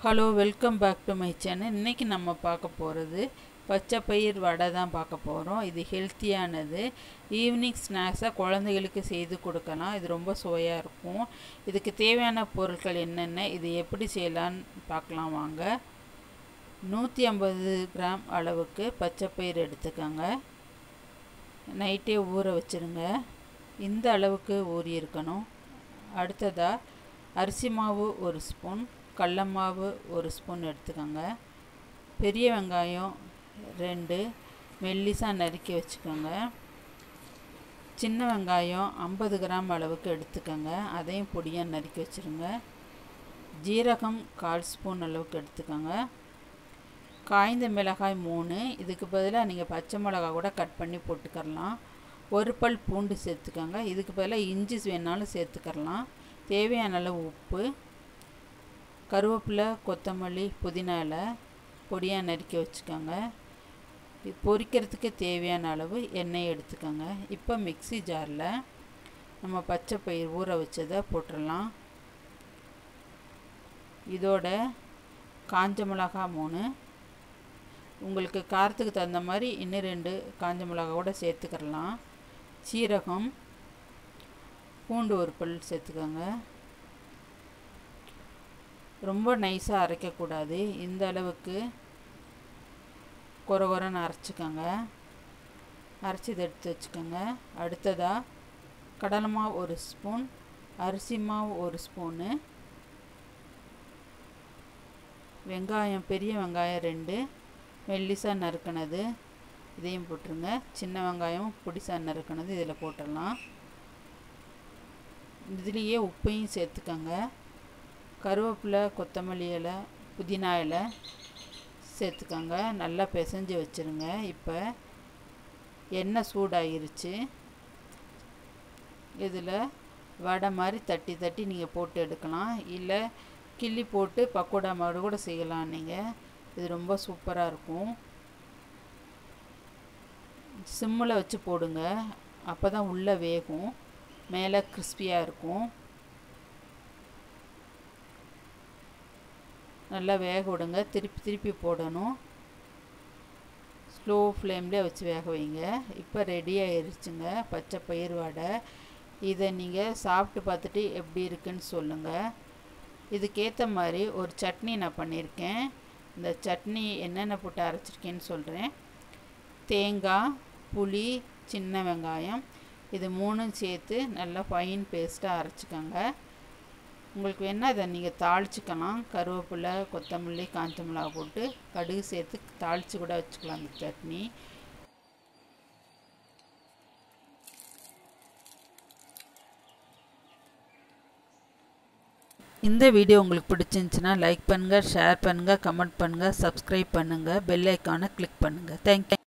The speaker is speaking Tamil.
hello welcome back to my channel இன்றைக்கி நம்ம பார்க்க போகிறது பச்சை பயிர் வடை தான் பார்க்க போகிறோம் இது ஹெல்த்தியானது ஈவினிங் ஸ்நாக்ஸாக குழந்தைகளுக்கு செய்து கொடுக்கலாம் இது ரொம்ப சுவையாக இருக்கும் இதுக்கு தேவையான பொருட்கள் என்னென்ன இது எப்படி செய்யலான்னு பார்க்கலாம் வாங்க நூற்றி ஐம்பது கிராம் அளவுக்கு பச்சை பயிர் எடுத்துக்கோங்க நைட்டே ஊற வச்சுருங்க இந்த அளவுக்கு ஊறி இருக்கணும் அடுத்ததாக அரிசி மாவு ஒரு ஸ்பூன் கடல மாவு ஒரு ஸ்பூன் எடுத்துக்கோங்க பெரிய வெங்காயம் ரெண்டு மெல்லிசாக நறுக்கி வச்சுக்கோங்க சின்ன வெங்காயம் ஐம்பது கிராம் அளவுக்கு எடுத்துக்கோங்க அதையும் பொடியாக நறுக்கி வச்சுருங்க ஜீரகம் கால் ஸ்பூன் அளவுக்கு எடுத்துக்கோங்க காய்ந்த மிளகாய் மூணு இதுக்கு பதிலாக நீங்கள் பச்சை மிளகாய் கூட கட் பண்ணி போட்டுக்கரலாம் ஒரு பல் பூண்டு சேர்த்துக்கோங்க இதுக்கு பதிலாக இஞ்சி வேணாலும் சேர்த்துக்கரலாம் தேவையான அளவு உப்பு கருவேப்பிலை கொத்தமல்லி புதினா இலை பொடியாக நறுக்கி வச்சுக்கோங்க பொரிக்கிறதுக்கு தேவையான அளவு எண்ணெய் எடுத்துக்கோங்க இப்போ மிக்சி ஜாரில் நம்ம பச்சை பயிர் ஊற வச்சதை போட்டுடலாம் இதோட காஞ்ச மிளகா மூணு உங்களுக்கு காரத்துக்கு தகுந்த மாதிரி இன்னும் ரெண்டு காஞ்ச மிளகா கூட சேர்த்துக்கிறலாம் சீரகம் பூண்டு ஒரு பல் சேர்த்துக்கோங்க ரொம்ப நைஸாக அரைக்கக்கூடாது இந்த அளவுக்கு குறை குறைன்னு அரைச்சிக்கோங்க அரைச்சி இதை எடுத்து வச்சுக்கோங்க அடுத்ததாக கடலை மாவு ஒரு ஸ்பூன் அரிசி மாவு ஒரு ஸ்பூனு வெங்காயம் பெரிய வெங்காயம் ரெண்டு மெல்லிசாக நறுக்கினது இதையும் போட்டுருங்க சின்ன வெங்காயம் பொடிசாக நறுக்கினது இதில் போட்டுடலாம் இதுலேயே உப்பையும் சேர்த்துக்கோங்க கருவேப்பிலை கொத்தமல்லி இலை புதினா இலை சேர்த்துக்கோங்க நல்லா பிசைஞ்சு வச்சுருங்க இப்போ எண்ணெய் சூடாகிருச்சு இதில் வடை மாதிரி தட்டி தட்டி நீங்கள் போட்டு எடுக்கலாம் இல்லை கிள்ளி போட்டு பக்கோடா மாதிரி கூட செய்யலாம் நீங்கள் இது ரொம்ப சூப்பராக இருக்கும் சிம்மில் வச்சு போடுங்க அப்போ தான் உள்ளே வேகும் மேலே கிறிஸ்பியாக இருக்கும் நல்லா வேக விடுங்க திருப்பி திருப்பி போடணும் ஸ்லோ ஃப்ளேம்லேயே வச்சு வேக வைங்க இப்போ ரெடி ஆயிடுச்சுங்க பச்சை பயிர் வடை இதை நீங்கள் சாப்பிட்டு பார்த்துட்டு எப்படி இருக்குன்னு சொல்லுங்கள் இதுக்கேற்ற மாதிரி ஒரு சட்னி நான் பண்ணியிருக்கேன் இந்த சட்னி என்னென்ன போட்டு அரைச்சிருக்கேன்னு சொல்கிறேன் தேங்காய் புளி சின்ன வெங்காயம் இது மூணும் சேர்த்து நல்லா ஃபைன் பேஸ்ட்டாக அரைச்சிக்கோங்க உங்களுக்கு வேணால் இதை நீங்கள் தாளிச்சிக்கலாம் கருவேப்பிலை கொத்தமல்லி காஞ்ச மிளகா போட்டு கடுகு சேர்த்து தாளித்து கூட வச்சுக்கலாம் அந்த சட்னி இந்த வீடியோ உங்களுக்கு பிடிச்சிருந்துச்சின்னா லைக் பண்ணுங்கள் ஷேர் பண்ணுங்கள் கமெண்ட் பண்ணுங்கள் சப்ஸ்கிரைப் பண்ணுங்கள் பெல் ஐக்கானை கிளிக் பண்ணுங்கள் தேங்க்யூ